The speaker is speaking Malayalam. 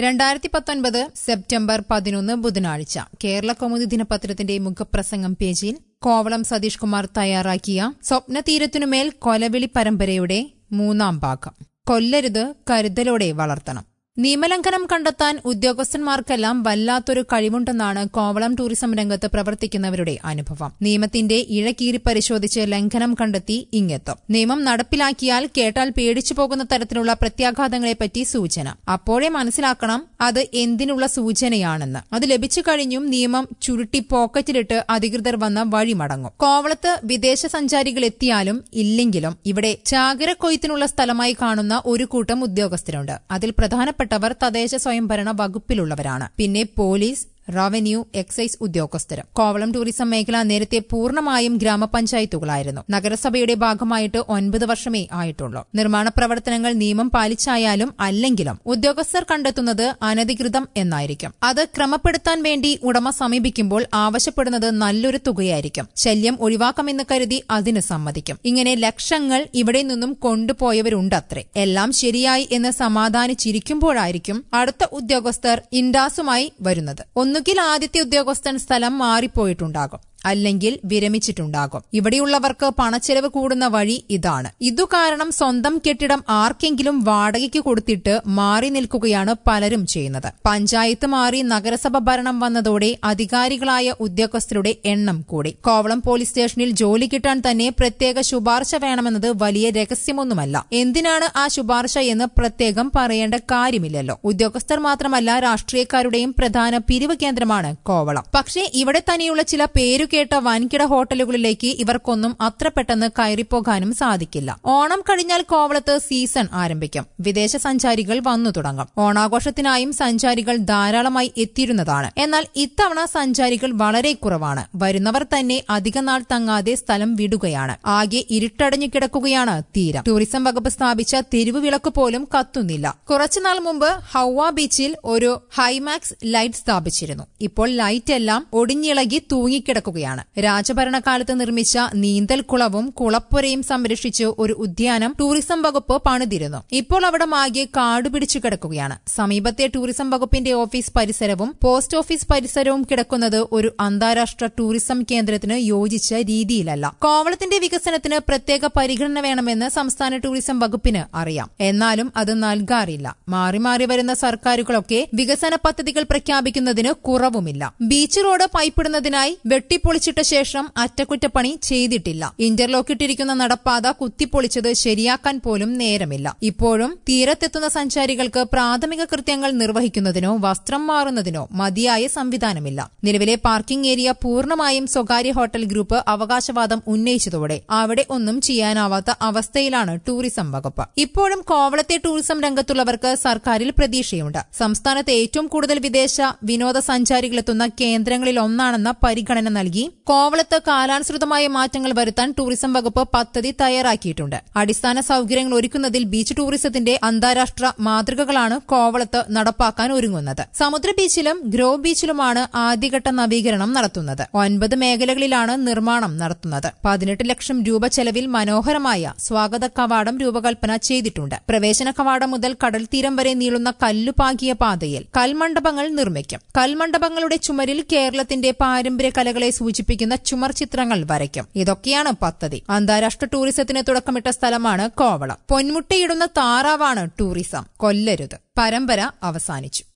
രണ്ടായിരത്തി പത്തൊൻപത് സെപ്റ്റംബർ പതിനൊന്ന് ബുധനാഴ്ച കേരള കൗമുദി ദിനപത്രത്തിന്റെ മുഖപ്രസംഗം പേജിൽ കോവളം സതീഷ് കുമാർ തയ്യാറാക്കിയ സ്വപ്നതീരത്തിനുമേൽ കൊലവിളി പരമ്പരയുടെ മൂന്നാം ഭാഗം കൊല്ലരുത് കരുതലോടെ വളർത്തണം നിയമലംഘനം കണ്ടെത്താൻ ഉദ്യോഗസ്ഥന്മാർക്കെല്ലാം വല്ലാത്തൊരു കഴിവുണ്ടെന്നാണ് കോവളം ടൂറിസം രംഗത്ത് പ്രവർത്തിക്കുന്നവരുടെ അനുഭവം നിയമത്തിന്റെ ഇഴകീറി പരിശോധിച്ച് ലംഘനം കണ്ടെത്തി ഇങ്ങെത്തും നിയമം നടപ്പിലാക്കിയാൽ കേട്ടാൽ പേടിച്ചു പോകുന്ന തരത്തിലുള്ള പ്രത്യാഘാതങ്ങളെപ്പറ്റി സൂചന അപ്പോഴേ മനസ്സിലാക്കണം അത് എന്തിനുള്ള സൂചനയാണെന്ന് അത് ലഭിച്ചു കഴിഞ്ഞും നിയമം ചുരുട്ടി പോക്കറ്റിലിട്ട് അധികൃതർ വന്ന വഴി മടങ്ങും കോവളത്ത് വിദേശ സഞ്ചാരികൾ എത്തിയാലും ഇല്ലെങ്കിലും ഇവിടെ ചാകരക്കൊയ്ത്തിനുള്ള സ്ഥലമായി കാണുന്ന ഒരു കൂട്ടം ഉദ്യോഗസ്ഥരുണ്ട് അതിൽ പ്രധാനപ്പെട്ടവർ തദ്ദേശ സ്വയംഭരണ വകുപ്പിലുള്ളവരാണ് പിന്നെ പോലീസ് റവന്യൂ എക്സൈസ് ഉദ്യോഗസ്ഥരും കോവളം ടൂറിസം മേഖല നേരത്തെ പൂർണ്ണമായും ഗ്രാമപഞ്ചായത്തുകളായിരുന്നു നഗരസഭയുടെ ഭാഗമായിട്ട് ഒൻപത് വർഷമേ ആയിട്ടുള്ളൂ നിർമ്മാണ പ്രവർത്തനങ്ങൾ നിയമം പാലിച്ചായാലും അല്ലെങ്കിലും ഉദ്യോഗസ്ഥർ കണ്ടെത്തുന്നത് അനധികൃതം എന്നായിരിക്കും അത് ക്രമപ്പെടുത്താൻ വേണ്ടി ഉടമ സമീപിക്കുമ്പോൾ ആവശ്യപ്പെടുന്നത് നല്ലൊരു തുകയായിരിക്കും ശല്യം ഒഴിവാക്കാമെന്ന് കരുതി അതിന് സമ്മതിക്കും ഇങ്ങനെ ലക്ഷങ്ങൾ ഇവിടെ നിന്നും കൊണ്ടുപോയവരുണ്ടത്രേ എല്ലാം ശരിയായി എന്ന് സമാധാനിച്ചിരിക്കുമ്പോഴായിരിക്കും അടുത്ത ഉദ്യോഗസ്ഥർ ഇൻഡാസുമായി വരുന്നത് ഒന്നുകിൽ ആദ്യത്തെ ഉദ്യോഗസ്ഥൻ സ്ഥലം മാറിപ്പോയിട്ടുണ്ടാകും അല്ലെങ്കിൽ വിരമിച്ചിട്ടുണ്ടാകും ഇവിടെയുള്ളവർക്ക് പണച്ചെലവ് കൂടുന്ന വഴി ഇതാണ് ഇതു കാരണം സ്വന്തം കെട്ടിടം ആർക്കെങ്കിലും വാടകയ്ക്ക് കൊടുത്തിട്ട് മാറി നിൽക്കുകയാണ് പലരും ചെയ്യുന്നത് പഞ്ചായത്ത് മാറി നഗരസഭ ഭരണം വന്നതോടെ അധികാരികളായ ഉദ്യോഗസ്ഥരുടെ എണ്ണം കൂടി കോവളം പോലീസ് സ്റ്റേഷനിൽ ജോലി കിട്ടാൻ തന്നെ പ്രത്യേക ശുപാർശ വേണമെന്നത് വലിയ രഹസ്യമൊന്നുമല്ല എന്തിനാണ് ആ ശുപാർശ എന്ന് പ്രത്യേകം പറയേണ്ട കാര്യമില്ലല്ലോ ഉദ്യോഗസ്ഥർ മാത്രമല്ല രാഷ്ട്രീയക്കാരുടെയും പ്രധാന പിരിവ് കേന്ദ്രമാണ് കോവളം പക്ഷേ ഇവിടെ തന്നെയുള്ള ചില പേരു കേട്ട വൻകിട ഹോട്ടലുകളിലേക്ക് ഇവർക്കൊന്നും അത്ര പെട്ടെന്ന് കയറിപ്പോകാനും സാധിക്കില്ല ഓണം കഴിഞ്ഞാൽ കോവളത്ത് സീസൺ ആരംഭിക്കും വിദേശ സഞ്ചാരികൾ വന്നു തുടങ്ങും ഓണാഘോഷത്തിനായും സഞ്ചാരികൾ ധാരാളമായി എത്തിയിരുന്നതാണ് എന്നാൽ ഇത്തവണ സഞ്ചാരികൾ വളരെ കുറവാണ് വരുന്നവർ തന്നെ അധികനാൾ തങ്ങാതെ സ്ഥലം വിടുകയാണ് ആകെ ഇരുട്ടടഞ്ഞു കിടക്കുകയാണ് തീരം ടൂറിസം വകുപ്പ് സ്ഥാപിച്ച തെരുവ് വിളക്ക് പോലും കത്തുന്നില്ല കുറച്ചുനാൾ മുമ്പ് ഹൗവ ബീച്ചിൽ ഒരു ഹൈമാക്സ് ലൈറ്റ് സ്ഥാപിച്ചിരുന്നു ഇപ്പോൾ ലൈറ്റ് എല്ലാം ഒടിഞ്ഞിളകി തൂങ്ങിക്കിടക്കുകയാണ് രാജഭരണകാലത്ത് നിർമ്മിച്ച നീന്തൽക്കുളവും കുളപ്പുരയും സംരക്ഷിച്ച് ഒരു ഉദ്യാനം ടൂറിസം വകുപ്പ് പണിതിരുന്നു ഇപ്പോൾ അവിടെ ആകെ കാടുപിടിച്ചു കിടക്കുകയാണ് സമീപത്തെ ടൂറിസം വകുപ്പിന്റെ ഓഫീസ് പരിസരവും പോസ്റ്റ് ഓഫീസ് പരിസരവും കിടക്കുന്നത് ഒരു അന്താരാഷ്ട്ര ടൂറിസം കേന്ദ്രത്തിന് യോജിച്ച രീതിയിലല്ല കോവളത്തിന്റെ വികസനത്തിന് പ്രത്യേക പരിഗണന വേണമെന്ന് സംസ്ഥാന ടൂറിസം വകുപ്പിന് അറിയാം എന്നാലും അത് നൽകാറില്ല മാറി മാറി വരുന്ന സർക്കാരുകളൊക്കെ വികസന പദ്ധതികൾ പ്രഖ്യാപിക്കുന്നതിന് കുറവുമില്ല ബീച്ച് റോഡ് പൈപ്പിടുന്നതിനായി വെട്ടിപ്പൊളിച്ചിട്ട ശേഷം അറ്റകുറ്റപ്പണി ചെയ്തിട്ടില്ല ഇന്റർലോക്ക് ഇട്ടിരിക്കുന്ന നടപ്പാത കുത്തിപ്പൊളിച്ചത് ശരിയാക്കാൻ പോലും നേരമില്ല ഇപ്പോഴും തീരത്തെത്തുന്ന സഞ്ചാരികൾക്ക് പ്രാഥമിക കൃത്യങ്ങൾ നിർവഹിക്കുന്നതിനോ വസ്ത്രം മാറുന്നതിനോ മതിയായ സംവിധാനമില്ല നിലവിലെ പാർക്കിംഗ് ഏരിയ പൂർണ്ണമായും സ്വകാര്യ ഹോട്ടൽ ഗ്രൂപ്പ് അവകാശവാദം ഉന്നയിച്ചതോടെ അവിടെ ഒന്നും ചെയ്യാനാവാത്ത അവസ്ഥയിലാണ് ടൂറിസം വകുപ്പ് ഇപ്പോഴും കോവളത്തെ ടൂറിസം രംഗത്തുള്ളവർക്ക് സർക്കാരിൽ പ്രതീക്ഷയുണ്ട് സംസ്ഥാനത്ത് ഏറ്റവും കൂടുതൽ വിദേശ വിനോദസഞ്ചാരികളെത്തുന്ന കേന്ദ്രങ്ങളിൽ ഒന്നാണെന്ന പരിഗണന നൽകി കോവളത്ത് കാലാനുസൃതമായ മാറ്റങ്ങൾ വരുത്താൻ ടൂറിസം വകുപ്പ് പദ്ധതി തയ്യാറാക്കിയിട്ടുണ്ട് അടിസ്ഥാന സൌകര്യങ്ങൾ ഒരുക്കുന്നതിൽ ബീച്ച് ടൂറിസത്തിന്റെ അന്താരാഷ്ട്ര മാതൃകകളാണ് കോവളത്ത് നടപ്പാക്കാൻ ഒരുങ്ങുന്നത് സമുദ്ര ബീച്ചിലും ഗ്രോ ബീച്ചിലുമാണ് ആദ്യഘട്ട നവീകരണം നടത്തുന്നത് ഒൻപത് മേഖലകളിലാണ് നിർമ്മാണം നടത്തുന്നത് പതിനെട്ട് ലക്ഷം രൂപ ചെലവിൽ മനോഹരമായ സ്വാഗത കവാടം രൂപകൽപ്പന ചെയ്തിട്ടുണ്ട് പ്രവേശന കവാടം മുതൽ കടൽ തീരം വരെ നീളുന്ന കല്ലുപാകിയ പാതയിൽ കൽമണ്ഡപങ്ങൾ നിർമ്മിക്കും കൽമണ്ഡപങ്ങളുടെ ചുമരിൽ കേരളത്തിന്റെ പാരമ്പര്യ കലകളെ സൂചിപ്പിക്കുന്ന ചുമർ ചിത്രങ്ങൾ വരയ്ക്കും ഇതൊക്കെയാണ് പദ്ധതി അന്താരാഷ്ട്ര ടൂറിസത്തിന് തുടക്കമിട്ട സ്ഥലമാണ് കോവളം പൊന്മുട്ടയിടുന്ന താറാവാണ് ടൂറിസം കൊല്ലരുത് പരമ്പര അവസാനിച്ചു